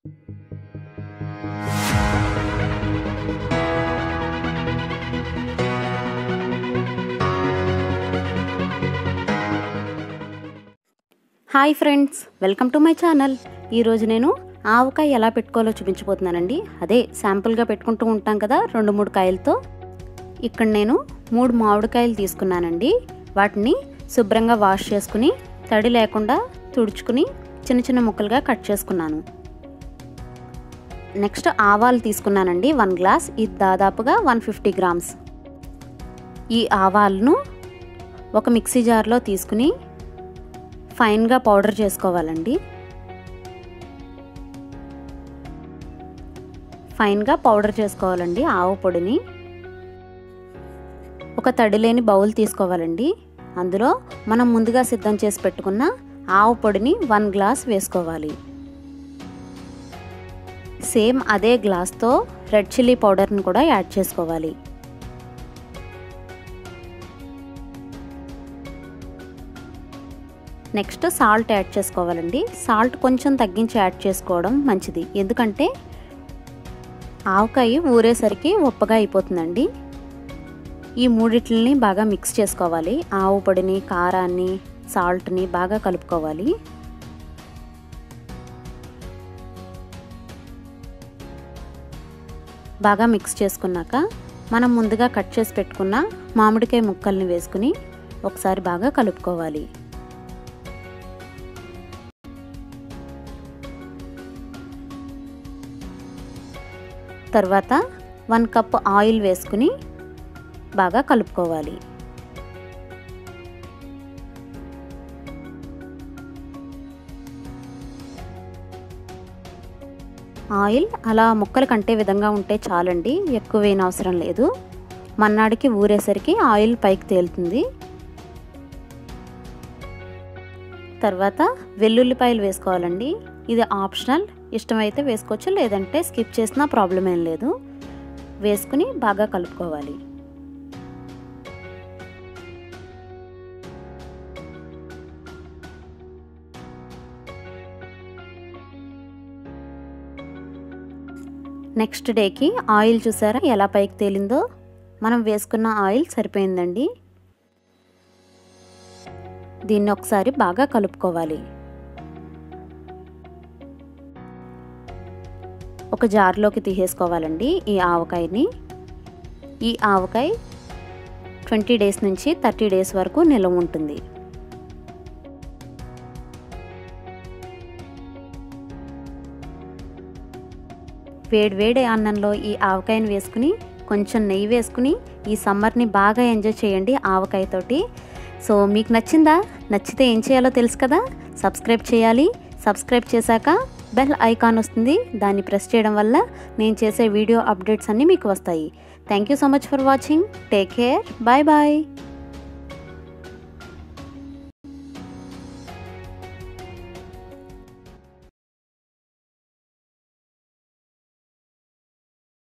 hi friends welcome to my channel ఈరోజు నేను ఆవకాయ ఎలా పెట్టుకోవాలో చూపించబోతున్నానండి అదే శాంపుల్గా పెట్టుకుంటూ ఉంటాం కదా రెండు మూడు కాయలతో ఇక్కడ నేను మూడు మామిడికాయలు తీసుకున్నానండి వాటిని శుభ్రంగా వాష్ చేసుకుని తడి లేకుండా తుడుచుకుని చిన్న చిన్న ముక్కలుగా కట్ చేసుకున్నాను నెక్స్ట్ ఆవాలు తీసుకున్నానండి వన్ గ్లాస్ ఇది దాదాపుగా వన్ ఫిఫ్టీ గ్రామ్స్ ఈ ఆవాలను ఒక మిక్సీ జార్లో తీసుకుని ఫైన్గా పౌడర్ చేసుకోవాలండి ఫైన్గా పౌడర్ చేసుకోవాలండి ఆవు పొడిని ఒక తడి లేని బౌల్ తీసుకోవాలండి అందులో మనం ముందుగా సిద్ధం చేసి పెట్టుకున్న ఆవు పొడిని వన్ గ్లాస్ వేసుకోవాలి సేమ్ అదే గ్లాస్తో రెడ్ చిల్లీ పౌడర్ని కూడా యాడ్ చేసుకోవాలి నెక్స్ట్ సాల్ట్ యాడ్ చేసుకోవాలండి సాల్ట్ కొంచెం తగ్గించి యాడ్ చేసుకోవడం మంచిది ఎందుకంటే ఆవకాయ ఊరేసరికి ఉప్పగా అయిపోతుందండి ఈ మూడిట్లని బాగా మిక్స్ చేసుకోవాలి ఆవు పొడిని కారాన్ని సాల్ట్ని బాగా కలుపుకోవాలి బాగా మిక్స్ చేసుకున్నాక మనం ముందుగా కట్ చేసి పెట్టుకున్న మామిడికాయ ముక్కల్ని వేసుకుని ఒకసారి బాగా కలుపుకోవాలి తర్వాత వన్ కప్ ఆయిల్ వేసుకుని బాగా కలుపుకోవాలి ఆయిల్ అలా ముక్కలు కంటే విధంగా ఉంటే చాలండి ఎక్కువ వేయని అవసరం లేదు మన్నాడికి ఊరేసరికి ఆయిల్ పైకి తేలుతుంది తర్వాత వెల్లుల్లిపాయలు వేసుకోవాలండి ఇది ఆప్షనల్ ఇష్టమైతే వేసుకోవచ్చు లేదంటే స్కిప్ చేసినా ప్రాబ్లం ఏం లేదు వేసుకుని బాగా కలుపుకోవాలి నెక్స్ట్ డేకి ఆయిల్ చూసారా ఎలా పైకి తేలిందో మనం వేసుకున్న ఆయిల్ సరిపోయిందండి దీన్ని ఒకసారి బాగా కలుపుకోవాలి ఒక జార్లోకి తీసేసుకోవాలండి ఈ ఆవకాయని ఈ ఆవకాయ ట్వంటీ డేస్ నుంచి థర్టీ డేస్ వరకు నిల్వ ఉంటుంది వేడి వేడి అన్నంలో ఈ ఆవకాయని వేసుకుని కొంచెం నెయ్యి వేసుకుని ఈ సమ్మర్ని బాగా ఎంజాయ్ చేయండి ఆవకాయతోటి సో మీకు నచ్చిందా నచ్చితే ఏం చేయాలో తెలుసు కదా సబ్స్క్రైబ్ చేయాలి సబ్స్క్రైబ్ చేశాక బెల్ ఐకాన్ వస్తుంది దాన్ని ప్రెస్ చేయడం వల్ల నేను చేసే వీడియో అప్డేట్స్ అన్నీ మీకు వస్తాయి thank you so much for watching take care bye bye